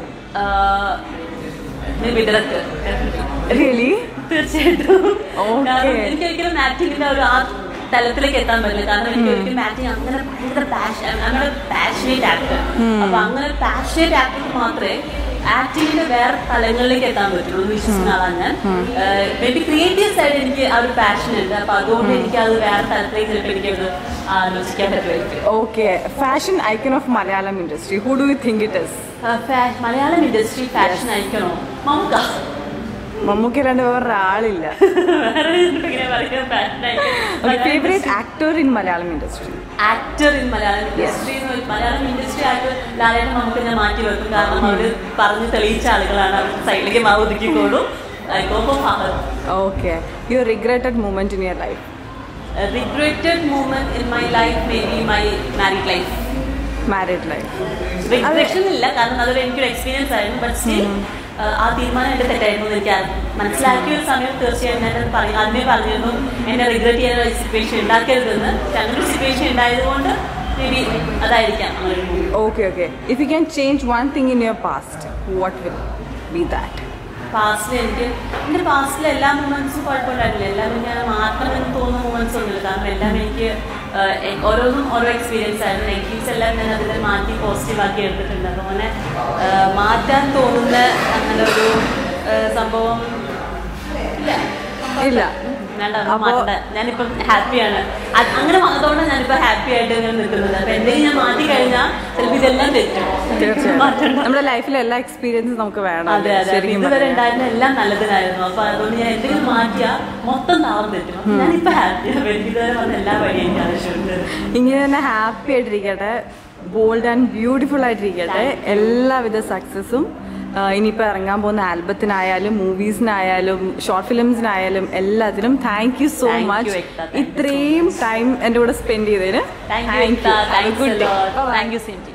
വിതരക്ക് റിയലി തീർച്ചയായിട്ടും Okay. കാരണം എനിക്ക് ഒരിക്കലും ആക്ടിങ്ങിന്റെ ഒരു ആ തലത്തിലേക്ക് എത്താൻ പറ്റില്ല കാരണം എനിക്ക് ഒരിക്കലും ആക്ടിങ് അങ്ങനെ ഭയങ്കര പാഷൻ അങ്ങനെ പാഷനേറ്റ് ആക്ടർ അപ്പൊ അങ്ങനെ പാഷനേറ്റ് ആക്ടർക്ക് മാത്രമേ ആക്ടിങ്ങിന്റെ വേറെ തലങ്ങളിലേക്ക് എത്താൻ പറ്റുള്ളൂ എന്ന് വിശ്വസിക്കുന്ന ആളാണ് ഞാൻ മേ ബി ക്രിയേറ്റീവ് സൈഡ് എനിക്ക് ആ ഒരു പാഷൻ ഉണ്ട് അപ്പൊ അതുകൊണ്ട് എനിക്ക് അത് വേറെ തലത്തിലേക്ക് ചിലപ്പോൾ എനിക്കത് ആലോചിക്കാൻ പറ്റുമായിരിക്കും okay fashion icon of Malayalam industry who do you think it is ആ, ഫാ- മലയാളം ഇൻഡസ്ട്രി ഫാഷൻ അയക്കണോ നമുക്ക് മമ്മൂക്കി അല്ലാണ്ട് വേറെ ആളില്ല വേറെ ഇങ്ങനെ പറയുന്നത് ഫാഷൻ അയക്കണം favourite actor in Malayalam industry actor in Malayalam industry Malayalam industry ആയിട്ട് ലാലേട്ടൻ നമുക്ക് ഞാൻ മാറ്റി വെക്കും കാരണം അവര് പറഞ്ഞ് തെളിയിച്ച ആളുകളാണ് അവർ സൈഡിലേക്ക് മാവ് ഒതുക്കിക്കോളും okay you regretted moment in your life regretted moment in my life maybe my married life married life regression ഇല്ല കാരണം അതൊരു എനിക്കൊരു എക്സ്പീരിയൻസ് ആയിരുന്നു ബട്ട് സ്റ്റിൽ ആ തീരുമാനം എന്റെ തെറ്റായിരുന്നു എന്ന് എനിക്ക് ആ- മനസ്സിലാക്കിയ ഒരു സമയം തീർച്ചയായും ഞാൻ അത് പറയും ആദ്യമേ പറഞ്ഞിരുന്നു എന്നെ റിഗ്രറ്റ് ചെയ്യാൻ ഒരു സിറ്റുവേഷൻ ഉണ്ടാക്കരുതെന്ന് പക്ഷെ അങ്ങനെ ഒരു സിറ്റുവേഷൻ ഉണ്ടായതുകൊണ്ട് മേ ബി അതായിരിക്കാം അങ്ങനെ ഒരു move. Okay okay if you can change one thing in your past what will be that പാസ്റ്റിൽ എനിക്ക് എൻ്റെ പാസ്റ്റിലെ എല്ലാ മൂമെന്റ്സും കുഴപ്പമുണ്ടായിട്ടില്ല എല്ലാം ഞാൻ മാറ്റണം എന്ന് തോന്നുന്ന മൂമെന്റ്സ് ഒന്നുമില്ല കാരണം എല്ലാം എനിക്ക് ആഹ്, എ- ഓരോന്നും ഓരോ എക്സ്പീരിയൻസ് ആയിരുന്നു നെഗറ്റീവ്സ് എല്ലാം ഞാൻ അതിൽ മാറ്റി പോസിറ്റീവ് ആക്കി എടുത്തിട്ടുണ്ട് അപ്പോൾ അങ്ങനെ ആഹ്, മാറ്റാൻ തോന്നുന്ന അങ്ങനെ ഒരു ആഹ്, സംഭവം ഇല്ല ഇല്ല. വേണ്ട അപ്പോ- മാറ്റണ്ട ഞാനിപ്പം ഹാപ്പിയാണ് അത് അങ്ങനെ അതുകൊണ്ടാണ് ഞാനിപ്പോൾ ഹാപ്പി ആയിട്ട് ഇങ്ങനെ നിൽക്കുന്നത് അപ്പോൾ എന്തെങ്കിലും ഞാൻ മാറ്റി കഴിഞ്ഞാൽ ചിലപ്പോൾ ഇതെല്ലാം തെറ്റും തീർച്ചയായും മാറ്റണ്ട നമ്മുടെ ലൈഫിലെ എല്ലാ എക്സ്പീരിയൻസും നമുക്ക് വേണം അതെ അതെ ശരിക്കും ഇതുവരെ പറഞ്ഞാൽ. ഉണ്ടായിരുന്ന എല്ലാം നല്ലതിനായിരുന്നു അപ്പൊ അതുകൊണ്ട് ഞാൻ എന്തെങ്കിലും മാറ്റിയാ മൊത്തം താളം തെറ്റും അപ്പൊ ഞാനിപ്പോ ഹാപ്പിയാണ് എനിക്ക് ഇതുവരെ വന്ന എല്ലാ വഴിയും എനിക്ക് ആവശ്യമുണ്ട് ഇങ്ങനെ തന്നെ ഹാപ്പി ആയിട്ടിരിക്കട്ടെ ബോൾഡ് ആൻഡ് ബ്യൂട്ടിഫുൾ ആയിട്ടിരിക്കട്ടെ എല്ലാവിധ സക്സസും ഇനിയിപ്പോൾ ഇറങ്ങാൻ പോകുന്ന ആൽബത്തിനായാലും മൂവീസിനായാലും ഷോർട്ട് ഫിലിംസിനായാലും എല്ലാത്തിനും thank you so Thank you, much Ekta. Thank you so ഇത്രയും ടൈം എൻ്റെ കൂടെ സ്പെൻഡ് ചെയ്തതിന് thank you Have a thanks good day. Thank you same